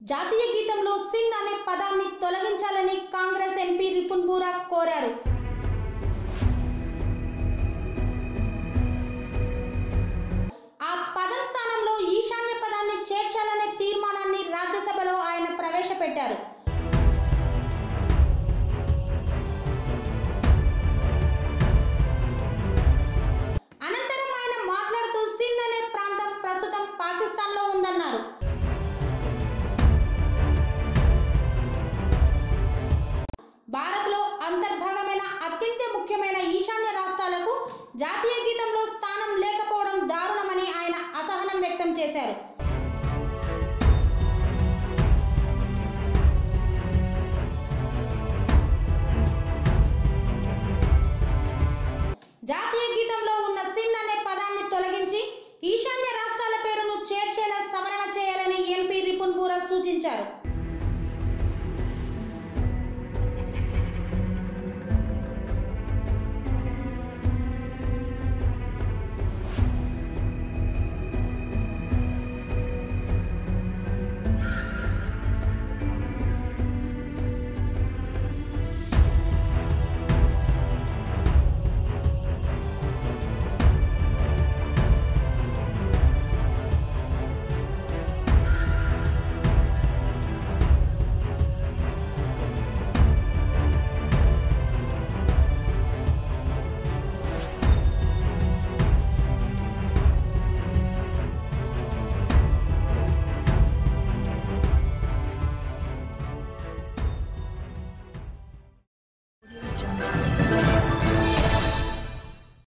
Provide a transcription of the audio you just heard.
జాతీయ గీతంలో సింధ్ అనే పదాన్ని తొలగించాలని కాంగ్రెస్ ఎంపీ రిపున్ బూరా కోరారు ఆ పదం స్థానంలో ఈశాన్య పదాన్ని చేర్చాలనే తీర్మానాన్ని రాజ్యసభలో ఆయన ప్రవేశపెట్టారు అనంతరం ఆయన మాట్లాడుతూ సింధ్ అనే ప్రాంతం ప్రస్తుతం పాకిస్తాన్లో ఉందన్నారు భారత్లో అంతర్భాగమైన అత్యంత ముఖ్యమైన ఈశాన్య రాష్ట్రాలకు జాతీయ గీతంలో స్థానం లేకపోవడం దారుణమని ఆయన అసహనం వ్యక్తం చేశారు జాతీయ గీతంలో